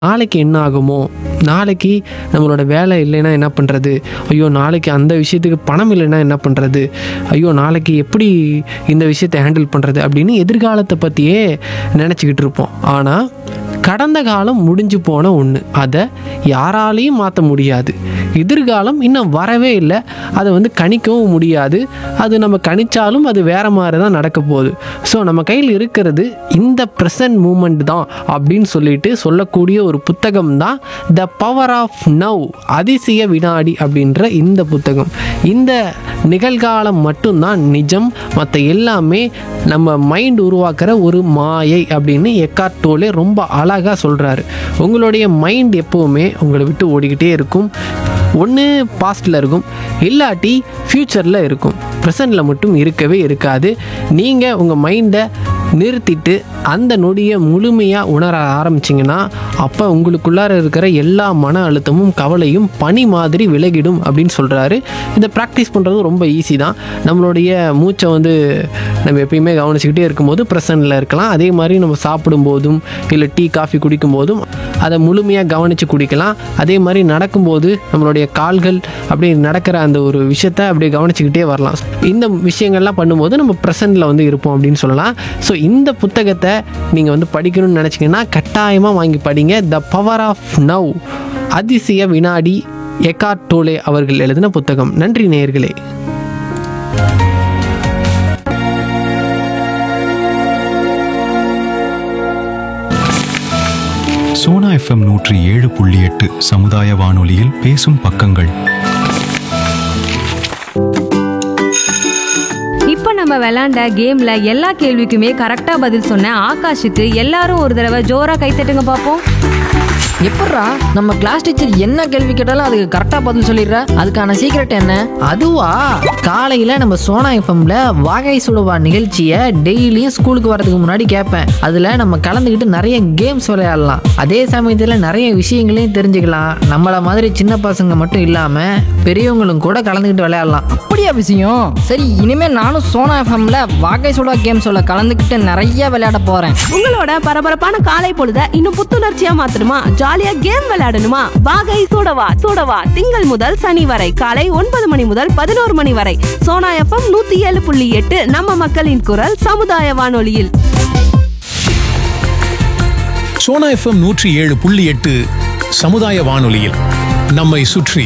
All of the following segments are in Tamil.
நாளைக்கு என்ன ஆகுமோ நாளைக்கு நம்மளோட வேலை இல்லைன்னா என்ன பண்ணுறது ஐயோ நாளைக்கு அந்த விஷயத்துக்கு பணம் இல்லைன்னா என்ன பண்ணுறது ஐயோ நாளைக்கு எப்படி இந்த விஷயத்தை ஹேண்டில் பண்ணுறது அப்படின்னு எதிர்காலத்தை பற்றியே நினச்சிக்கிட்டு இருப்போம் ஆனால் கடந்த காலம் முடிஞ்சு போன ஒன்று அதை யாராலையும் மாற்ற முடியாது எதிர்காலம் இன்னும் வரவே இல்லை அதை வந்து கணிக்கவும் முடியாது அது நம்ம கணிச்சாலும் அது வேற மாதிரி தான் நடக்க போகுது ஸோ நம்ம கையில் இருக்கிறது இந்த ப்ரெசன்ட் மூமெண்ட் தான் அப்படின்னு சொல்லிட்டு சொல்லக்கூடிய ஒரு புத்தகம் தான் த பவர் ஆஃப் நவ் அதிசய வினாடி அப்படின்ற இந்த புத்தகம் இந்த நிகழ்காலம் மட்டும்தான் நிஜம் மற்ற எல்லாமே நம்ம மைண்ட் உருவாக்குற ஒரு மாயை அப்படின்னு எக்கார்ட் டோலே ரொம்ப அழகாக சொல்கிறாரு உங்களுடைய மைண்ட் எப்போவுமே உங்களை விட்டு ஓடிக்கிட்டே இருக்கும் ஒன்று பாஸ்டில் இருக்கும் இல்லாட்டி ஃப்யூச்சரில் இருக்கும் ப்ரெசண்டில் மட்டும் இருக்கவே இருக்காது நீங்கள் உங்கள் மைண்டை நிறுத்திட்டு அந்த நொடியை முழுமையாக உணர ஆரம்பிச்சிங்கன்னா அப்போ உங்களுக்குள்ளார இருக்கிற எல்லா மன அழுத்தமும் கவலையும் பனி மாதிரி விலகிடும் அப்படின்னு சொல்கிறாரு இதை ப்ராக்டிஸ் பண்ணுறது ரொம்ப ஈஸி தான் நம்மளுடைய மூச்சை வந்து நம்ம எப்பயுமே கவனிச்சுக்கிட்டே இருக்கும்போது ப்ரெசண்டில் இருக்கலாம் அதே மாதிரி நம்ம சாப்பிடும்போதும் இல்லை டீ காஃபி குடிக்கும்போதும் அதை முழுமையாக கவனித்து குடிக்கலாம் அதே மாதிரி நடக்கும்போது நம்மளுடைய கால்கள் அப்படியே நடக்கிற அந்த ஒரு விஷயத்தை அப்படியே கவனிச்சுக்கிட்டே வரலாம் இந்த விஷயங்கள்லாம் பண்ணும்போது நம்ம ப்ரெசண்டில் வந்து இருப்போம் அப்படின்னு சொல்லலாம் ஸோ இந்த புத்தகத்தை நீங்கள் வந்து படிக்கணும்னு நினச்சிங்கன்னா கட்டாயமாக வாங்கி படிங்க த பவர் ஆஃப் நவ் அதிசய வினாடி எக்கார்ட் டோலே அவர்கள் எழுதின புத்தகம் நன்றி நேயர்களே சோனா எஃப்எம் நூற்றி ஏழு புள்ளி எட்டு சமுதாய வானொலியில் பேசும் பக்கங்கள் இப்போ நம்ம விளையாண்ட கேம்ல எல்லா கேள்விக்குமே கரெக்டா பதில் சொன்ன ஆகாஷுக்கு எல்லாரும் ஒரு தடவை ஜோரா கை தட்டுங்க பார்ப்போம் எப்பட்றா நம்ம கிளாஸ் டீச்சர் என்ன கேள்வி கேட்டாலும் அதுக்கு கரெக்டா பதில் சொல்லிடுற அதுக்கான சீக்ரெட் என்ன அதுவா காலையில நம்ம சோனா எஃப்எம்ல வாகை சுடுவா நிகழ்ச்சியை டெய்லியும் ஸ்கூலுக்கு வரதுக்கு முன்னாடி கேட்பேன் அதுல நம்ம கலந்துக்கிட்டு நிறைய கேம்ஸ் விளையாடலாம் அதே சமயத்துல நிறைய விஷயங்களையும் தெரிஞ்சுக்கலாம் நம்மள மாதிரி சின்ன பசங்க மட்டும் இல்லாம பெரியவங்களும் கூட கலந்துக்கிட்டு விளையாடலாம் அப்படியா விஷயம் சரி இனிமே நானும் சோனா எஃப்எம்ல வாகை சுடா கேம்ஸோட கலந்துக்கிட்டு நிறைய விளையாட போறேன் உங்களோட பரபரப்பான காலை பொழுத இன்னும் புத்துணர்ச்சியா மாத்தணுமா ஜாலியா கேம் விளையாடணுமா வாகை சூடவா சூடவா திங்கள் முதல் சனி வரை காலை ஒன்பது மணி முதல் பதினோரு மணி வரை சோனா எஃப்எம் நூத்தி ஏழு புள்ளி எட்டு நம்ம மக்களின் குரல் சமுதாய வானொலியில் சோனா எஃப்எம் நூற்றி ஏழு புள்ளி எட்டு சமுதாய வானொலியில் நம்மை சுற்றி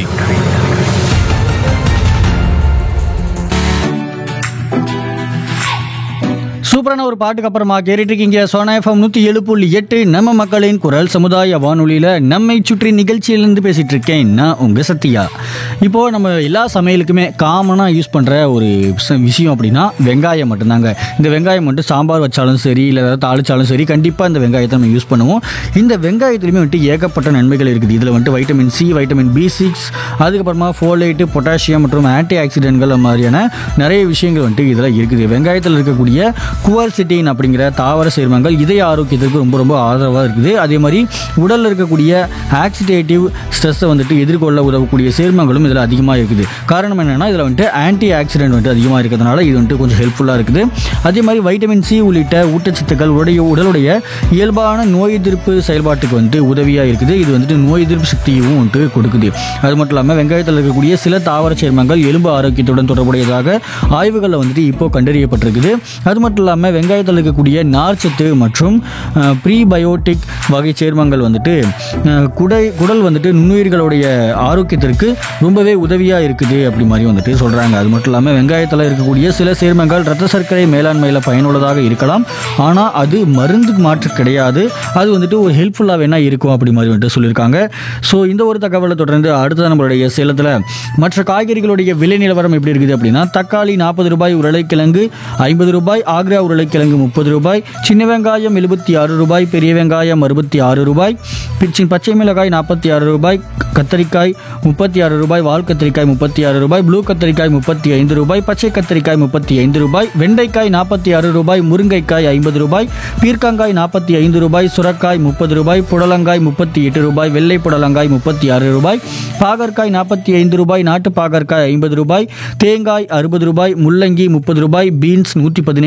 சூப்பரான ஒரு பாட்டுக்கு அப்புறமா கேட்டுட்டு இருக்கீங்க சோனா எஃப்எம் நூற்றி ஏழு புள்ளி எட்டு நம்ம மக்களின் குரல் சமுதாய வானொலியில் நம்மை சுற்றி நிகழ்ச்சியிலேருந்து பேசிகிட்டு இருக்கேன் நான் உங்கள் சத்யா இப்போது நம்ம எல்லா சமையலுக்குமே காமனாக யூஸ் பண்ணுற ஒரு விஷ- விஷயம் அப்படின்னா வெங்காயம் மட்டும்தாங்க இந்த வெங்காயம் மட்டும் சாம்பார் வச்சாலும் சரி இல்லை ஏதாவது தாளிச்சாலும் சரி கண்டிப்பாக இந்த வெங்காயத்தை நம்ம யூஸ் பண்ணுவோம் இந்த வெங்காயத்துலையுமே வந்துட்டு ஏகப்பட்ட நன்மைகள் இருக்குது இதில் வந்துட்டு vitamin C vitamin B six அதுக்கப்புறமா ஃபோலேட்டு பொட்டாசியம் மற்றும் ஆன்டி ஆக்சிடென்ட்கள் மாதிரியான நிறைய விஷயங்கள் வந்துட்டு இதில் இருக்குது வெங்காயத்தில் இருக்கக்கூடிய குவர்சிட்டின் அப்படிங்கிற தாவர சேர்மங்கள் இதய ஆரோக்கியத்திற்கு ரொம்ப ரொம்ப ஆதரவாக இருக்குது அதே மாதிரி உடலில் இருக்கக்கூடிய ஆக்சிடேட்டிவ் ஸ்ட்ரெஸ்ஸை வந்துட்டு எதிர்கொள்ள உதவக்கூடிய சேர்மங்களும் இதில் அதிகமாக இருக்குது காரணம் என்னென்னா இதில் வந்துட்டு ஆன்டி ஆக்சிடென்ட் வந்துட்டு அதிகமாக இருக்கிறதுனால இது வந்துட்டு கொஞ்சம் ஹெல்ப்ஃபுல்லாக இருக்குது அதே மாதிரி வைட்டமின் சி உள்ளிட்ட ஊட்டச்சத்துக்கள் உடைய உடலுடைய இயல்பான நோய் எதிர்ப்பு செயல்பாட்டுக்கு வந்துட்டு உதவியாக இருக்குது இது வந்துட்டு நோய் எதிர்ப்பு சக்தியும் வந்துட்டு கொடுக்குது அது மட்டும் இல்லாமல் வெங்காயத்தில் இருக்கக்கூடிய சில தாவர சேர்மங்கள் எலும்பு ஆரோக்கியத்துடன் தொடர்புடையதாக ஆய்வுகளில் வந்துட்டு இப்போ கண்டறியப்பட்டிருக்குது அது மட்டும் இல்லாமல் வெங்காயத்தில் இருக்கக்கூடிய நார்ச்சத்து மற்றும் ப்ரீபயோட்டிக் வகை சேர்மங்கள் வந்துட்டு அஹ், குடை குடல் வந்துட்டு நுண்ணுயிர்களுடைய ஆரோக்கியத்திற்கு ரொம்பவே உதவியாக இருக்குது அப்படி மாதிரி வந்துட்டு சொல்கிறாங்க அது மட்டும் இல்லாமல் வெங்காயத்தில் இருக்கக்கூடிய சில சேர்மங்கள் இரத்த சர்க்கரை மேலாண்மையில் பயனுள்ளதாக இருக்கலாம் ஆனால் அது மருந்து மாற்று கிடையாது அது வந்துட்டு ஒரு ஹெல்ப்ஃபுல்லாக வேணா இருக்கும் அப்படி மாதிரி வந்துட்டு சொல்லியிருக்காங்க ஸோ இந்த ஒரு தகவலை தொடர்ந்து அடுத்த நம்மளுடைய சேலத்தில் மற்ற காய்கறிகளுடைய விலை நிலவரம் எப்படி இருக்குது அப்படின்னா தக்காளி நாற்பது ரூபாய் உருளைக்கிழங்கு ஐம்பது ரூபாய் ஆக்ரா உருளைக்கிழங்கு முப்பது ரூபாய் சின்ன வெங்காயம் எழுபத்தி ஆறு ரூபாய் பெரிய வெங்காயம் அறுபத்தி ஆறு ரூபாய் பிச்சி- பச்சை மிளகாய் நாற்பத்தி ஆறு ரூபாய் கத்தரிக்காய் முப்பத்தி ஆறு ரூபாய் வால் கத்திரிக்காய் முப்பத்தி ஆறு ரூபாய் ப்ளூ கத்திரிக்காய் முப்பத்தி ஐந்து ரூபாய் பச்சை கத்திரிக்காய் முப்பத்தி ஐந்து ரூபாய் வெண்டைக்காய் நாற்பத்தி ஆறு ரூபாய் முருங்கைக்காய் ஐம்பது ரூபாய் பீர்க்கங்காய் நாற்பத்தி ஐந்து ரூபாய் சுரக்காய் முப்பது ரூபாய் புடலங்காய் முப்பத்தி எட்டு ரூபாய் வெள்ளை புடலங்காய் முப்பத்தி ஆறு ரூபாய் பாகற்காய் நாற்பத்தி ஐந்து ரூபாய் நாட்டு பாகற்காய் ஐம்பது ரூபாய் தேங்காய் அறுபது ரூபாய் முள்ளங்கி முப்பது ரூபாய் பீன்ஸ் நூற்றி பதினைந்து ரூபாய்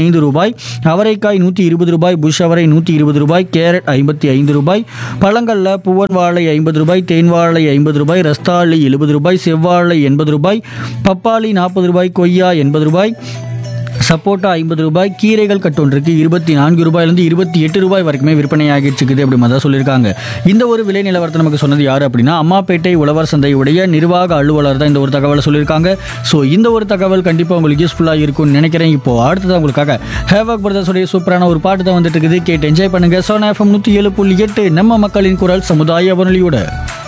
ரூபாய் அவரைக்காய் நூற்றி இருபது ரூபாய் புஷ் அவரை நூற்றி இருபது ரூபாய் கேரட் ஐம்பத்தி ஐந்து ரூபாய் பழங்கள்ல பூவன் வாழை ஐம்பது ரூபாய் தேன் வாழை ஐம்பது ரூபாய் ரஸ்தாளி எழுபது ரூபாய் செவ்வாழை எண்பது ரூபாய் பப்பாளி நாற்பது ரூபாய் கொய்யா எண்பது ரூபாய் சப்போட்டா ஐம்பது ரூபாய் கீரைகள் கட்டொன்றுக்கு இருபத்தி நான்கு ரூபாயிலிருந்து இருபத்தி எட்டு ரூபாய் வரைக்குமே விற்பனை ஆகிட்டு இருக்குது அப்படி மாதிரி தான் சொல்லியிருக்காங்க இந்த ஒரு விலை நிலவரத்தை நமக்கு சொன்னது யார் அப்படின்னா அம்மாப்பேட்டை உழவர் சந்தையுடைய நிர்வாக அலுவலர் தான் இந்த ஒரு தகவலை சொல்லியிருக்காங்க ஸோ இந்த ஒரு தகவல் கண்டிப்பாக உங்களுக்கு யூஸ்ஃபுல்லாக இருக்கும்னு நினைக்கிறேன் இப்போ அடுத்தது உங்களுக்காக ஹேவாக் பிரதர்ஸுடைய சூப்பரான ஒரு பாட்டு தான் வந்துட்டு இருக்குது கேட்டு என்ஜாய் பண்ணுங்க சோனா எஃப்எம் நூற்றி ஏழு புள்ளி எட்டு நம்ம மக்களின் குரல் சமுதாய வானொலியோட